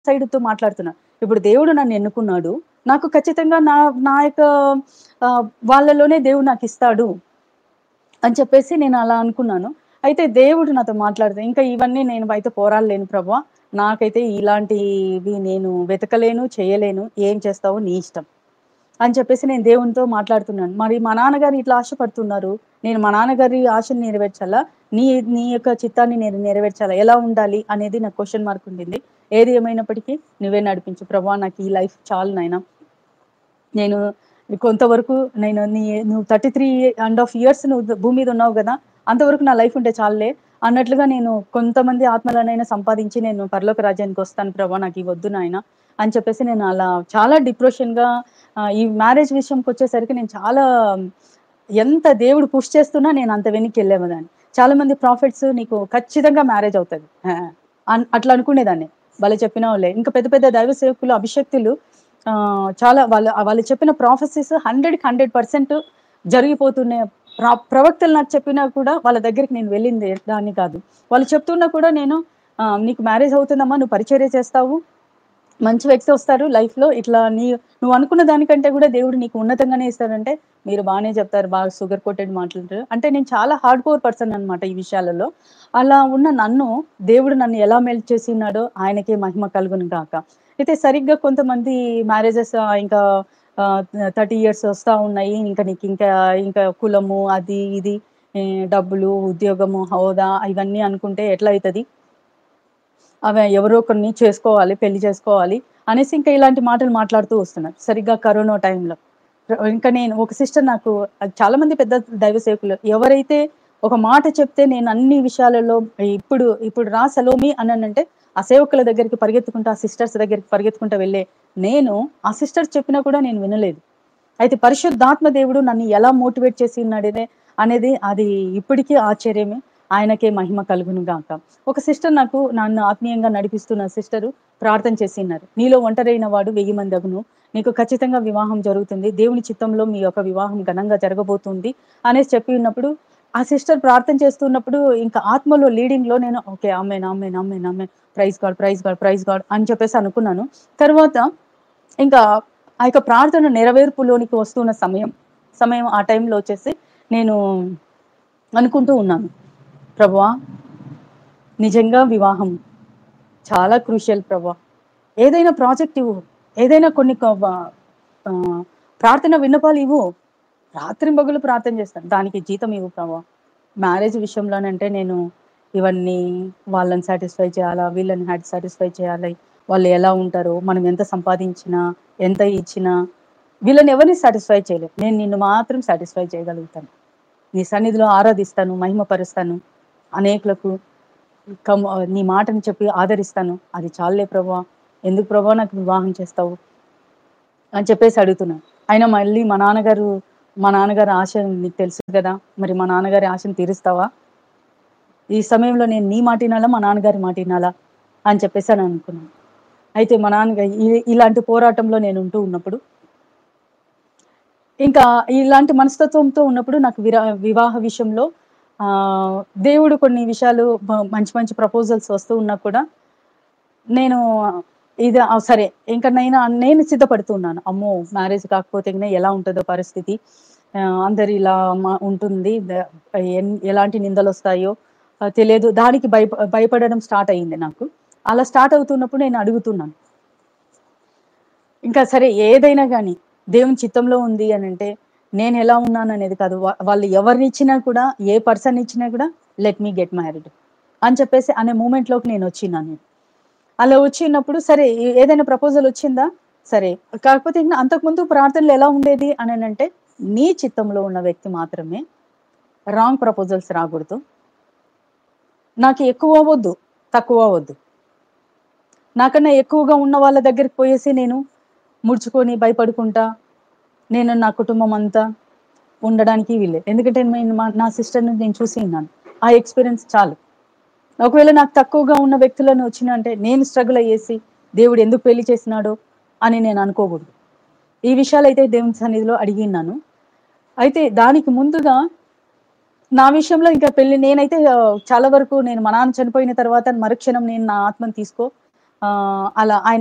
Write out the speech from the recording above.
సైడ్తో మాట్లాడుతున్నా ఇప్పుడు దేవుడు నన్ను ఎన్నుకున్నాడు నాకు ఖచ్చితంగా నా నా యొక్క ఆ, వాళ్ళలోనే దేవుడు నాకు ఇస్తాడు అని చెప్పేసి నేను అలా అనుకున్నాను అయితే దేవుడు నాతో మాట్లాడితే ఇంకా ఇవన్నీ నేను అయితే పోరాడలేను ప్రభా నాకైతే ఇలాంటివి నేను వెతకలేను చేయలేను ఏం చేస్తావో నీ ఇష్టం అని చెప్పేసి నేను దేవునితో మాట్లాడుతున్నాను మరి మా నాన్నగారు ఇట్లా ఆశపడుతున్నారు నేను మా నాన్నగారి ఆశను నెరవేర్చాలా నీ నీ యొక్క చిత్తాన్ని నేను నెరవేర్చాలా ఎలా ఉండాలి అనేది నాకు క్వశ్చన్ మార్క్ ఉండింది ఏది ఏమైనప్పటికీ నువ్వే నడిపించు ప్రభా నాకు ఈ లైఫ్ చాలు నాయనా నేను కొంతవరకు నేను నీ నువ్వు thirty three and half years నువ్వు భూమి మీద ఉన్నావు కదా అంతవరకు నా లైఫ్ ఉంటే చాలులే అన్నట్లుగా నేను కొంతమంది ఆత్మలనైనా సంపాదించి నేను పరలోక రాజ్యానికి వస్తాను ప్రభా నాకు ఈ వద్దు నాయన అని చెప్పేసి నేను అలా చాలా డిప్రెషన్ గా ఆ, ఈ మ్యారేజ్ విషయంకి వచ్చేసరికి నేను చాలా ఎంత దేవుడు పుష్ చేస్తున్నా నేను అంత వెనక్కి వెళ్ళేదాన్ని చాలా మంది ప్రాఫిట్స్ నీకు ఖచ్చితంగా మ్యారేజ్ అవుతుంది ఆ, అన్- అట్లా అనుకునేదాన్ని వాళ్ళు చెప్పిన వాళ్ళే ఇంకా పెద్ద పెద్ద దైవ సేవకులు అభిషక్తులు ఆ, చాలా వాళ్ళు వాళ్ళు చెప్పిన ప్రాఫెసెస్ హండ్రెడ్కి హండ్రెడ్ పర్సెంట్ జరిగిపోతున్నాయి ప్ర- ప్రవక్తలు నాకు చెప్పినా కూడా వాళ్ళ దగ్గరికి నేను వెళ్ళింది దాన్ని కాదు వాళ్ళు చెప్తున్నా కూడా నేను ఆ, నీకు మ్యారేజ్ అవుతుందమ్మా నువ్వు పరిచర్య చేస్తావు మంచి వ్యక్తి వస్తారు లైఫ్ లో ఇట్లా నీ నువ్వు అనుకున్న దానికంటే కూడా దేవుడు నీకు ఉన్నతంగానే ఇస్తాడంటే మీరు బాగానే చెప్తారు బాగా షుగర్ కోటెడ్ మాట్లాడతారు అంటే నేను చాలా హార్డ్ కోర్ పర్సన్ అన్నమాట ఈ విషయాలలో అలా ఉన్న నన్ను దేవుడు నన్ను ఎలా మెల్ట్ చేసి ఉన్నాడో ఆయనకే మహిమ కలుగును గాక అయితే సరిగ్గా కొంతమంది మ్యారేజెస్ ఇంకా థర్టీ ఇయర్స్ వస్తా ఉన్నాయి ఇంకా నీకు ఇంకా ఇంకా కులము అది ఇది ఏ, డబ్బులు ఉద్యోగము హోదా ఇవన్నీ అనుకుంటే ఎట్లా అవుతుంది అవి ఎవరో ఒకరిని చేసుకోవాలి పెళ్లి చేసుకోవాలి అనేసి ఇంకా ఇలాంటి మాటలు మాట్లాడుతూ వస్తున్నారు సరిగ్గా కరోనా టైంలో ఇంకా నేను ఒక సిస్టర్ నాకు అది చాలా మంది పెద్ద దైవ సేవకులు ఎవరైతే ఒక మాట చెప్తే నేను అన్ని విషయాలలో ఇప్పుడు ఇప్పుడు రా సలోమి అని అంటే ఆ సేవకుల దగ్గరికి పరిగెత్తుకుంటా ఆ సిస్టర్స్ దగ్గరికి పరిగెత్తుకుంటా వెళ్ళే నేను ఆ సిస్టర్స్ చెప్పినా కూడా నేను వినలేదు అయితే పరిశుద్ధాత్మ దేవుడు నన్ను ఎలా మోటివేట్ చేసి ఉన్నాడే అనేది అది ఇప్పటికీ ఆశ్చర్యమే ఆయనకే మహిమ కలుగును గాక ఒక సిస్టర్ నాకు నన్ను ఆత్మీయంగా నడిపిస్తున్న సిస్టరు ప్రార్థన చేసినారు నీలో ఒంటరైన వాడు వెయ్యి మంది అగును నీకు ఖచ్చితంగా వివాహం జరుగుతుంది దేవుని చిత్తంలో మీ యొక్క వివాహం ఘనంగా జరగబోతుంది అనేసి చెప్పి ఉన్నప్పుడు ఆ సిస్టర్ ప్రార్థన చేస్తున్నప్పుడు ఇంకా ఆత్మలో లీడింగ్ లో నేను ఓకే ఆమె ఆమె ఆమె ఆమె praise God praise God praise God అని చెప్పేసి అనుకున్నాను తర్వాత ఇంకా ఆ యొక్క ప్రార్థన నెరవేర్పులోనికి వస్తున్న సమయం సమయం ఆ టైంలో వచ్చేసి నేను అనుకుంటూ ఉన్నాను ప్రభువా నిజంగా వివాహం చాలా క్రూషియల్ ప్రభా ఏదైనా ప్రాజెక్ట్ ఇవ్వు ఏదైనా కొన్ని కొ- ఆ, ప్రార్థన విన్నపాలు ఇవ్వు రాత్రి పగులు ప్రార్థన చేస్తాను దానికి జీతం ఇవ్వు ప్రభా మ్యారేజ్ విషయంలోనంటే నేను ఇవన్నీ వాళ్ళని సాటిస్ఫై చేయాలా వీళ్ళని హ్యాడ్ సాటిస్ఫై చేయాలి వాళ్ళు ఎలా ఉంటారో మనం ఎంత సంపాదించినా ఎంత ఇచ్చినా వీళ్ళని ఎవరిని సాటిస్ఫై చేయలేం నేను నిన్ను మాత్రం సాటిస్ఫై చేయగలుగుతాను నీ సన్నిధిలో ఆరాధిస్తాను మహిమపరుస్తాను అనేకులకు కమ్ నీ మాటని చెప్పి ఆదరిస్తాను అది చాలే ప్రభా ఎందుకు ప్రభా నాకు వివాహం చేస్తావు అని చెప్పేసి అడుగుతున్నాను అయినా మళ్ళీ మా నాన్నగారు మా నాన్నగారి ఆశ నీకు తెలుసు కదా మరి మా నాన్నగారి ఆశను తీరుస్తావా ఈ సమయంలో నేను నీ మాట వినాలా మా నాన్నగారి మాట వినాలా అని చెప్పేసి అని అనుకున్నాను అయితే మా నాన్నగారు ఈ- ఇలాంటి పోరాటంలో నేను ఉంటూ ఉన్నప్పుడు ఇంకా ఇలాంటి మనస్తత్వంతో ఉన్నప్పుడు నాకు విరా వివాహ విషయంలో ఆ దేవుడు కొన్ని విషయాలు మ- మంచి మంచి ప్రపోజల్స్ వస్తూ ఉన్నా కూడా నేను ఇది ఆ, సరే ఇంకా నేను నేను సిద్ధపడుతున్నాను అమ్మో మ్యారేజ్ కాకపోతే ఇంకా ఎలా ఉంటుందో పరిస్థితి ఆ, అందరు ఇలా మా- ఉంటుంది ద- ఎన్- ఎలాంటి నిందలు వస్తాయో ఆ, తెలియదు దానికి భయ భయపడడం స్టార్ట్ అయ్యింది నాకు అలా స్టార్ట్ అవుతున్నప్పుడు నేను అడుగుతున్నాను ఇంకా సరే ఏదైనా కానీ దేవుని చిత్తంలో ఉంది అని అంటే నేను ఎలా ఉన్నాను అనేది కాదు వా- వాళ్ళు ఎవరిని ఇచ్చినా కూడా ఏ పర్సన్ ఇచ్చినా కూడా లెట్ మీ గెట్ మ్యారీడ్ అని చెప్పేసి అనే మూమెంట్లోకి నేను వచ్చినాను అలా వచ్చినప్పుడు సరే ఏ- ఏదైనా ప్రపోజల్ వచ్చిందా సరే కాకపోతే ఇంకా అంతకుముందు ప్రార్థనలు ఎలా ఉండేది అని అంటే నీ చిత్తంలో ఉన్న వ్యక్తి మాత్రమే రాంగ్ ప్రపోజల్స్ రాకూడదు నాకు ఎక్కువ వద్దు తక్కువ వద్దు నాకన్నా ఎక్కువగా ఉన్న వాళ్ళ దగ్గరికి పోయేసి నేను ముడుచుకొని భయపడుకుంటా నేను నా కుటుంబం అంతా ఉండడానికి వీల్లేదు ఎందుకంటే నేను మా- నా సిస్టర్ని నేను చూసి ఉన్నాను ఆ ఎక్స్పీరియన్స్ చాలు ఒకవేళ నాకు తక్కువగా ఉన్న వ్యక్తులను వచ్చిన అంటే నేను స్ట్రగుల్ అయ్యేసి దేవుడు ఎందుకు పెళ్లి చేసినాడో అని నేను అనుకోకూడదు ఈ విషయాలు అయితే దేవుని సన్నిధిలో అడిగినాను అయితే దానికి ముందుగా నా విషయంలో ఇంకా పెళ్లి నేనైతే ఆ, చాలా వరకు నేను మా నాన్న చనిపోయిన తర్వాత మరుక్షణం నేను నా ఆత్మను తీసుకో ఆ, అలా ఆయన